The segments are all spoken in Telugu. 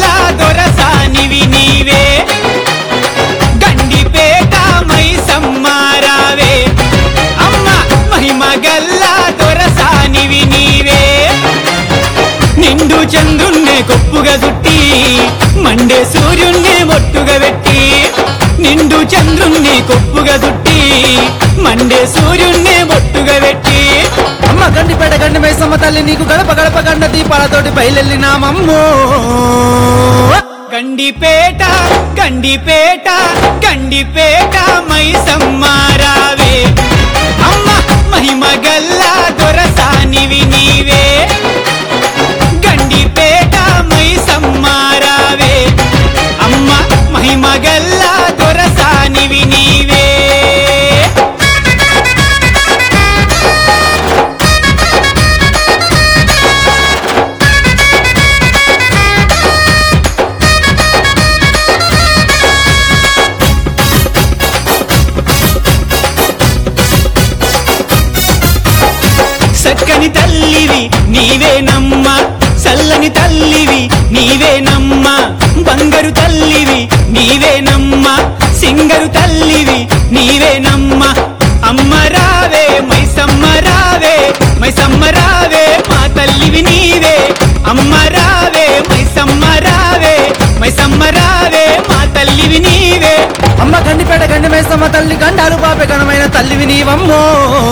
గల్లా దొరసానివి నీవే గండిపేట మైసమ్మారావే అమ్మ మహిమ గల్లా దొరసానివి నీవే నిండు చంద్రుణ్ణే కొప్పుగా చుట్టి మండే సూర్యుణ్ణే మొట్టుగా పెట్టి నిండు చంద్రుణ్ణి కొప్పుగా చుట్టి మండే సూర్యుణ్ణే మొట్టుగా పెట్టి అమ్మ గండిపేట గండి మైసమ్మ తల్లి నీకు గడప గడప గండ దీపాలతోటి బయలెళ్ళినామమ్మో గండిపేట గండిపేట గండిపేట మైసమ్మారావే అమ్మ మహిమ గల్లా దొరసానివి నీవే గండిపేట మైసమ్మారావే అమ్మ మహిమ గల్లా దొరసానివి నీవే చక్కని తల్లివి నీవేనమ్మ చల్లని తల్లివి నీవేనమ్మ బంగారు తల్లివి నీవేనమ్మ సింగరు తల్లివి నీవేనమ్మ అమ్మ రావే మైసమ్మ రావే మైసమ్మ రావే మా తల్లివి నీవే అమ్మ రావే మైసమ్మ రావే మైసమ్మ రావే మా తల్లివి నీవే అమ్మ గండిపేట గండి మైసమ్మ తల్లి గండాలు పాపే గణమైన తల్లివి నీవమ్మో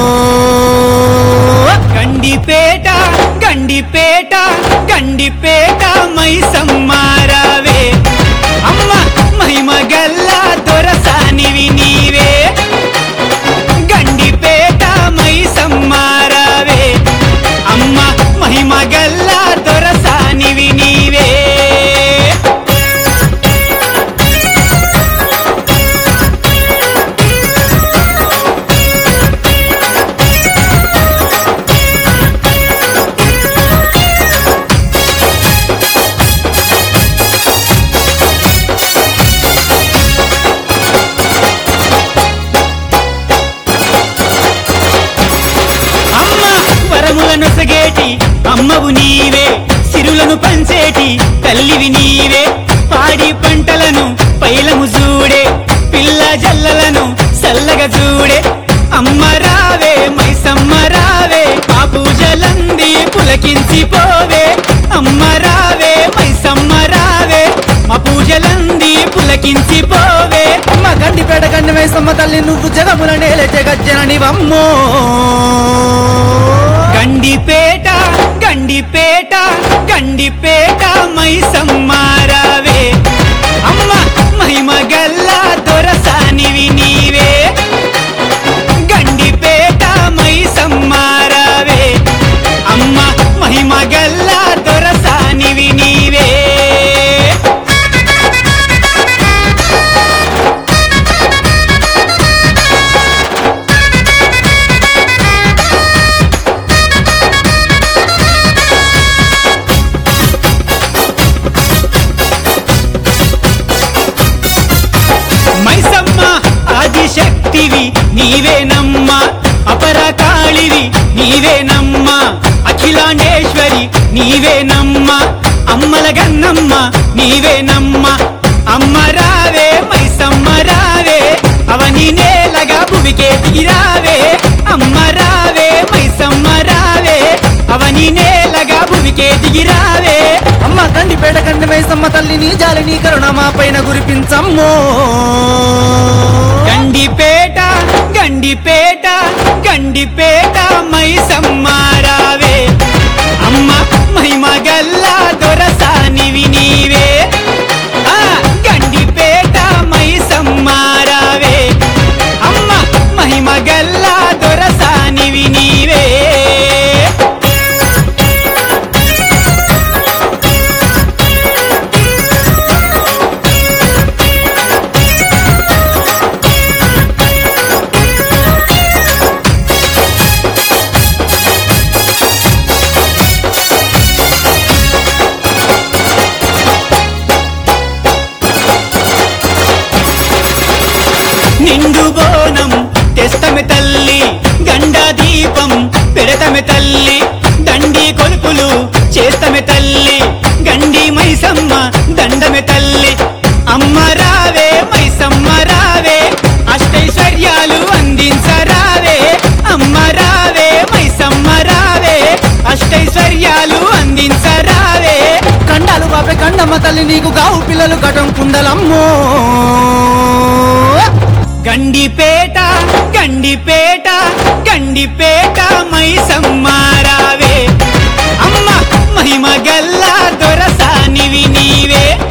గండిపేట గండిపేట గండిపేట మైసమ్మారావే అమ్మ మహిమ గల్లా దొరసానివి నీవే గండిపేట మైసమ్మారావే అమ్మ మహిమ గల్లా దొరసానివి నీవే అమ్మ వరములను సగేటి అమ్మవు నీవే సిరులను పంచేటి తల్లివి నీవే పాడి పంటలను పైలము చూడే పిల్ల జల్లలను చల్లగా చూడే అమ్మ రావే మైసమ్మ రావే ఆ పూజలంది పులకించి పోవే అమ్మ రావే మైసమ్మ రావే మా పూజలంది పులకించి పోవే అమ్మ గండిపేట గండి మైసమ్మ తల్లి నువ్వు జగముల నేల జగజ్జననివమ్మో గండిపేట గండిపేట గండిపేట మైసమ్మారావే అమ్మ మహిమ గల్లా దొరసానివి నీవే గండిపేట మైసమ్మారావే అమ్మ మహిమ గల్లా దొరసానివి నీవే మైసమ్మ ఆదిశక్తివి నీవేనమ్మ అపరకాళివి నీవేనమ్మ అఖిలాండేశ్వరి నీవేనమ్మ అమ్మల గన్నమ్మ నీవేనమ్మ అమ్మ రావే మైసమ్మ రావే అవని నేలగా భువికే దిగిరావే అమ్మ రావే మైసమ్మ రావే అవని నేలగా భువికే దిగిరావే అమ్మ గండిపేట గండి మైసమ్మ తల్లి నీ జాలి నీ కరుణ మా పైన కురిపించమ్మో గండిపేట గండిపేట గండిపేట మైసమ్మారావే అమ్మ మహిమ గల్లా దొరసానివి నీవే ఆ గండిపేట మైసమ్మారావే అమ్మ మహిమ గల్లా దొరసానివి నీవే నిండు బోనం తెస్తమె తల్లి గండా దీపం పెడతమె తల్లి దండి కొలుపులు చేస్తమె తల్లి గండి మైసమ్మ దండి నీకు గావు పిల్లలు కటం కుందలమ్మో గండిపేట గండిపేట గండిపేట మైసమ్మారావే అమ్మ మహిమ గల్లా దొరసానివి నీవే